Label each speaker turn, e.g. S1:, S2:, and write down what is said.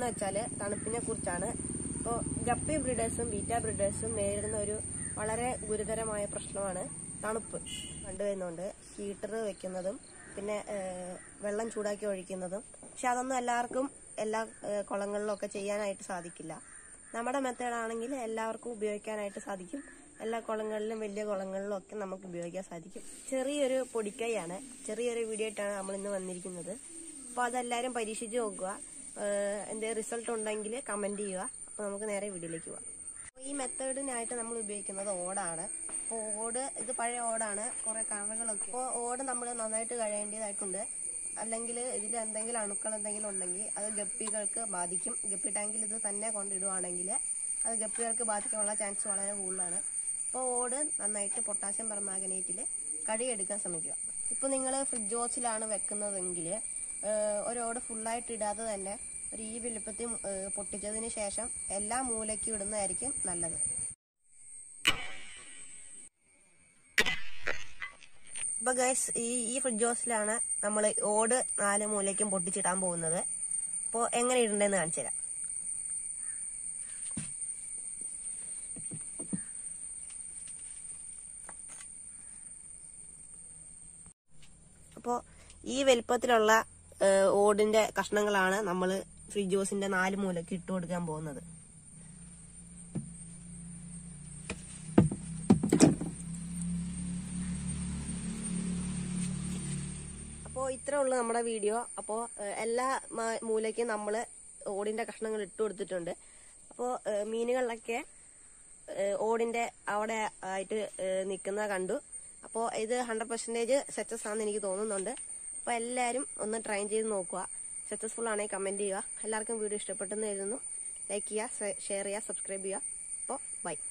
S1: എന്ന് വെച്ചാൽ തണുപ്പിനെ കുറിച്ചാണ് ഇപ്പോൾ ഗപ്പി ബ്രീഡേഴ്സും ബീറ്റ ബ്രീഡേഴ്സും നേരിടുന്ന ഒരു വളരെ ഗുരുതരമായ പ്രശ്നമാണ് തണുപ്പ് കണ്ടുവരുന്നുണ്ട് ഹീറ്റർ വെക്കുന്നതും പിന്നെ ഏഹ്, വെള്ളം ചൂടാക്കി ഒഴിക്കുന്നതും പക്ഷെ അതൊന്നും എല്ലാവർക്കും എല്ലാ ഏഹ്, കുളങ്ങളിലും ഒക്കെ ചെയ്യാനായിട്ട് സാധിക്കില്ല നമ്മുടെ മെത്തേഡ് ആണെങ്കിൽ എല്ലാവർക്കും ഉപയോഗിക്കാനായിട്ട് സാധിക്കും എല്ലാ കുളങ്ങളിലും വലിയ കുളങ്ങളിലും ഒക്കെ നമുക്ക് ഉപയോഗിക്കാൻ സാധിക്കും ചെറിയൊരു പൊടിക്കൈയാണ് ചെറിയൊരു വീഡിയോ ആയിട്ടാണ് നമ്മൾ ഇന്ന് വന്നിരിക്കുന്നത് അപ്പോൾ അതെല്ലാവരും പരീക്ഷിച്ച് നോക്കുക ഏഹ് എന്തെങ്കിലും റിസൾട്ട് ഉണ്ടെങ്കിൽ കമന്റ് ചെയ്യുക അപ്പോൾ നമുക്ക് നേരെ വീഡിയോയിലേക്ക് പോവാം അപ്പോൾ ഈ മെത്തേഡിനായിട്ട് നമ്മൾ ഉപയോഗിക്കുന്നത് ഓടാണ് അപ്പോൾ ഓട് ഇത് പഴയ ഓടാണ് കുറേ കറകളൊക്കെ അപ്പോൾ ഓട് നമ്മൾ നന്നായിട്ട് കഴിയേണ്ടതായിട്ടുണ്ട് അല്ലെങ്കിൽ ഇതിൽ എന്തെങ്കിലും അണുക്കൾ എന്തെങ്കിലും ഉണ്ടെങ്കിൽ അത് ഗപ്പികൾക്ക് ബാധിക്കും ഗപ്പി ടാങ്കിൽ ഇത് തന്നെ കൊണ്ടിടുവാണെങ്കിൽ അത് ഗപ്പികൾക്ക് ബാധിക്കാനുള്ള ചാൻസ് വളരെ കൂടുതലാണ് അപ്പോൾ ഓട് നന്നായിട്ട് പൊട്ടാസ്യം പെർമാഗനേറ്റിൽ കടിയെടുക്കാൻ ശ്രമിക്കുക ഇപ്പോൾ നിങ്ങൾ ഫ്രിഡ്ജ് വാച്ചിലാണ് വെക്കുന്നതെങ്കിൽ ഒരു ഓട് ഫുള്ളായിട്ട് ഇടാതെ തന്നെ ഒരു ഈ വലുപ്പത്തിൽ ഏഹ്, പൊട്ടിച്ചതിന് ശേഷം എല്ലാ മൂലയ്ക്കും ഇടുന്നതായിരിക്കും നല്ലത് ഇപ്പൊ ഗൈസ് ഈ ഈ ഫ്രിഡ്ജ് ഹൗസിലാണ് നമ്മൾ ഓട് നാല് മൂലയ്ക്കും പൊട്ടിച്ചിടാൻ പോകുന്നത് അപ്പോൾ എങ്ങനെ ഇടണ്ടെന്ന് കാണിച്ചു തരാം അപ്പോൾ ഈ വലിപ്പത്തിലുള്ള ഏഹ്, ഓടിന്റെ കഷ്ണങ്ങളാണ് നമ്മൾ ഫ്രിഡ്ജ് ഹൗസിന്റെ നാല് മൂലയ്ക്ക് ഇട്ട് കൊടുക്കാൻ പോകുന്നത് അപ്പോൾ ഇത്രേ ഉള്ളൂ നമ്മുടെ വീഡിയോ അപ്പോൾ എല്ലാ മ- മൂലയ്ക്കും നമ്മൾ ഓടിന്റെ കഷ്ണങ്ങൾ ഇട്ട് കൊടുത്തിട്ടുണ്ട് അപ്പോൾ മീനുകളിലൊക്കെ ഏഹ്, ഓടിന്റെ അവിടെ ആയിട്ട് നിൽക്കുന്ന കണ്ടു അപ്പോൾ ഇത് ഹൺഡ്രഡ് പെർസെൻറ്റേജ് സക്സസ് ആണെന്ന് എനിക്ക് തോന്നുന്നുണ്ട് അപ്പോൾ എല്ലാവരും ഒന്ന് ട്രൈ ചെയ്ത് നോക്കുക സക്സസ്ഫുൾ ആണെങ്കിൽ കമൻറ്റ് ചെയ്യുക എല്ലാവർക്കും വീഡിയോ ഇഷ്ടപ്പെട്ടെന്ന് കരുതുന്നു ലൈക്ക് ചെയ്യുക ഷെയർ ചെയ്യുക സബ്സ്ക്രൈബ് ചെയ്യുക അപ്പോൾ ബൈ